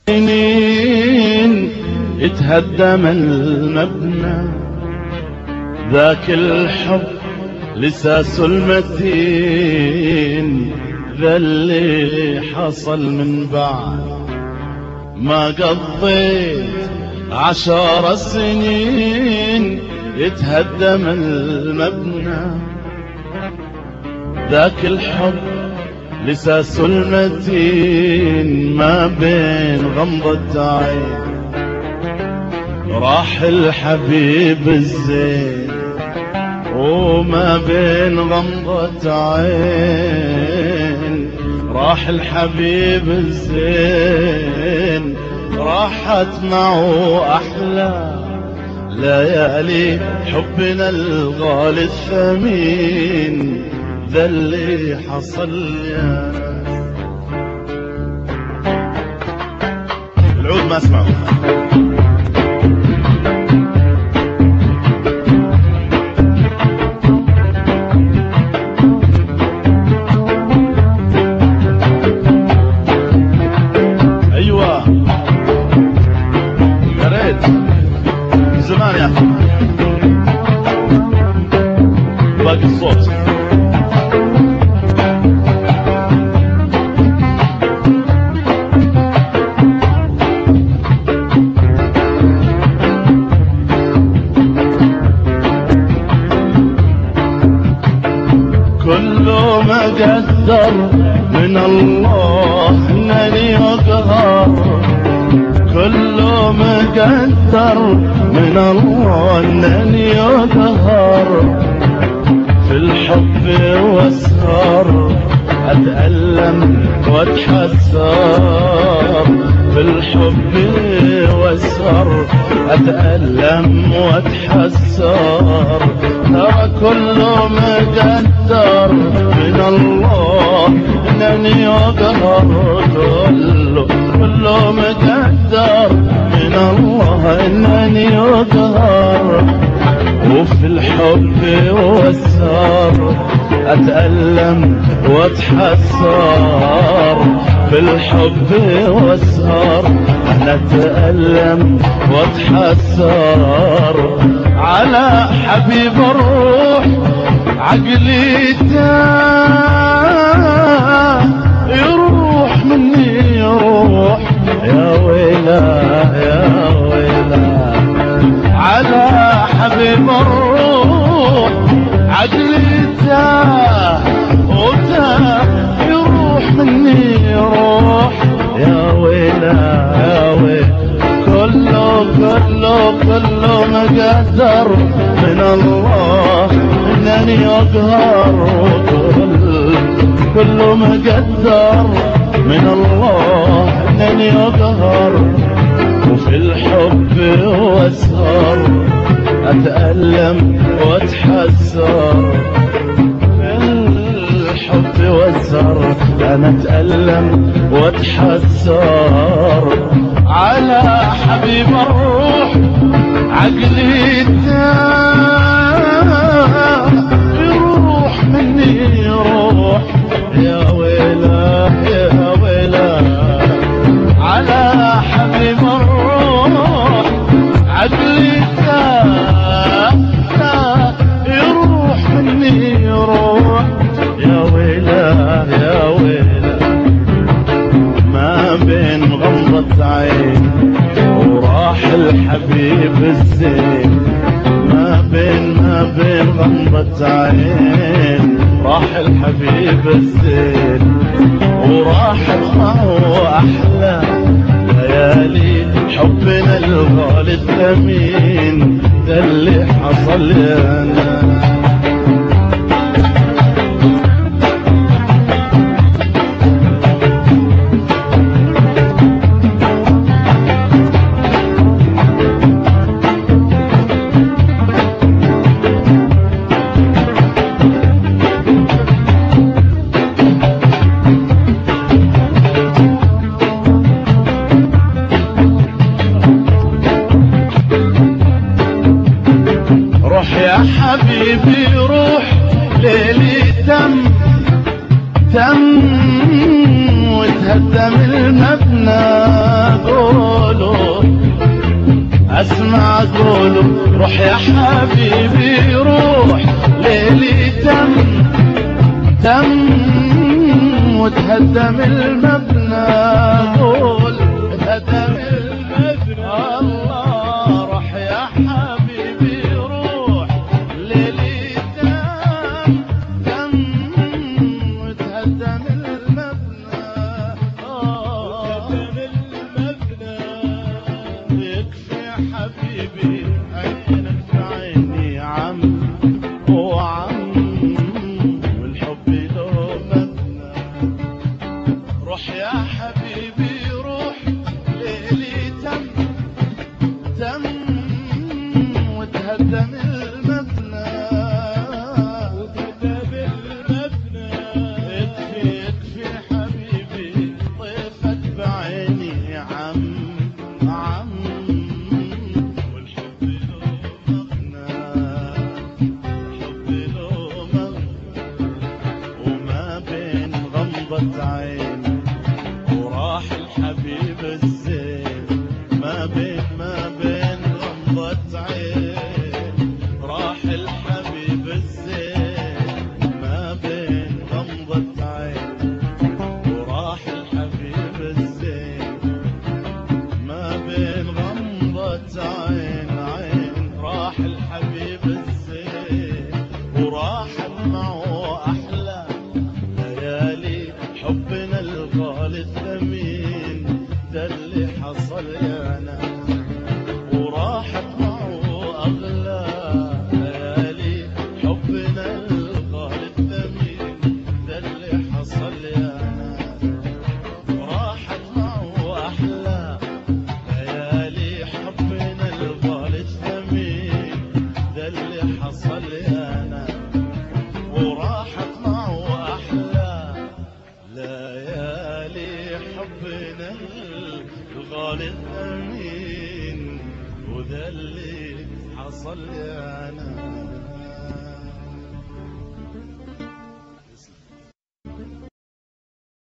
سنين يتهدم المبنى ذاك الحب لساس المتين ذا اللي حصل من بعد ما قضيت عشر سنين يتهدم المبنى ذاك الحب لساس المتين ما بين غمضة عين راح الحبيب الزين وما بين غمضة عين راح الحبيب الزين راحت معه أحلى ليالي حبنا الغالي الثمين ذا اللي حصل يا العود ما اسمعه ايوه يا ريت من زمان يا اخي باقي الصوت كل ما قدر من الله انني اقهر كل ما قدر من الله انني اقهر في الحب واسهر اتألم واتحسر في الحب واسهر اتألم واتحسر ترى كل مقدر من الله انني اقهر كله كله مقدر من الله انني اقهر وفي الحب والسهر اتألم واتحسر في الحب والسهر انا اتألم واتحسر على حبيب الروح عقلي تاه يروح مني يروح يا ويلا يا ويلا على حبيب الروح عقلي تاه وتاه يروح مني يروح يا ويلا يا ويلا كله كله كله مقدر من الله انني اقهر كل كله مقدر من الله انني اقهر وفي الحب واسهر اتألم واتحسر في الحب واسهر انا اتألم واتحسر على حبيب الروح عقلي تاه يروح مني يروح يا ويلا يا ويلا على حبيب الروح عقلي تاه تاه يروح مني يروح يا ويلا يا ويلا ما بين غمضة عين وراح الحبيب الزين ما بين ما بين غمضة عين راح الحبيب الزين وراح معه أحلى ليالي حبنا الغالي الثمين ده اللي حصل يا ناس روح يا الحبيب الزين ما بين ما بين غمضة عين راح الحبيب الزين ما بين غمضة عين وراح الحبيب الزين ما بين غمضة عين عين راح الحبيب الزين وراحت معه أحلى ليالي حبنا الغالي الثمين ده اللي حصل يا ناس وراحت معه أغلى ليالي حبنا الغالي الثمين ده اللي حصل يا ناس وراحت معه أحلى ليالي حبنا الغالي الثمين ده اللي حصل يا ناس وراحت معه أحلى ليالي حبنا الغالي الثمين وذا اللي حصل يا ناس